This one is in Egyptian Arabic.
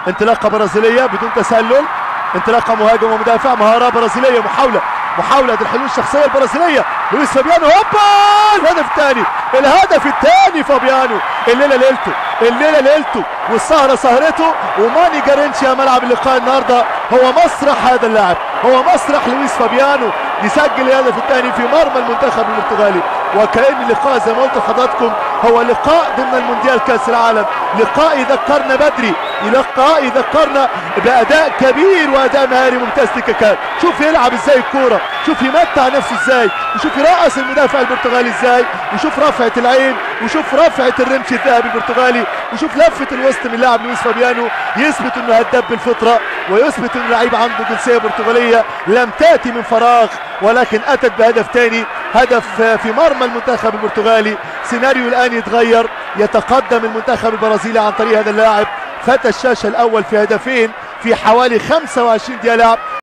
انطلاقه برازيليه بدون تسلل انطلاقه مهاجم ومدافع مهاره برازيليه محاوله محاولة الحلول الشخصية البرازيلية لويس فابيانو هوبا الهدف الثاني الهدف الثاني فابيانو الليلة ليلته الليلة ليلته والسهرة سهرته وماني جارينشيا ملعب اللقاء النهاردة هو مسرح هذا اللاعب هو مسرح لويس فابيانو يسجل الهدف الثاني في مرمى المنتخب البرتغالي وكأن اللقاء زي ما قلت لحضراتكم هو لقاء ضمن المونديال كأس العالم لقاء يذكرنا بدري لقاء يذكرنا بأداء كبير وأداء مهاري ممتاز لكاكا شوف يلعب ازاي الكورة شوف يمتع نفسه ازاي وشوف يرقص المدافع البرتغالي ازاي وشوف رفعة العين وشوف رفعة الرمش الذهبي البرتغالي وشوف لفة الوسط من لاعب لويس فابيانو يثبت انه هداف بالفطرة ويثبت انه لعيب عنده جنسية برتغالية لم تأتي من فراغ ولكن اتت بهدف تاني هدف في مرمى المنتخب البرتغالي سيناريو الان يتغير يتقدم المنتخب البرازيلي عن طريق هذا اللاعب فتى الشاشة الاول في هدفين في حوالي 25 دقيقة لعب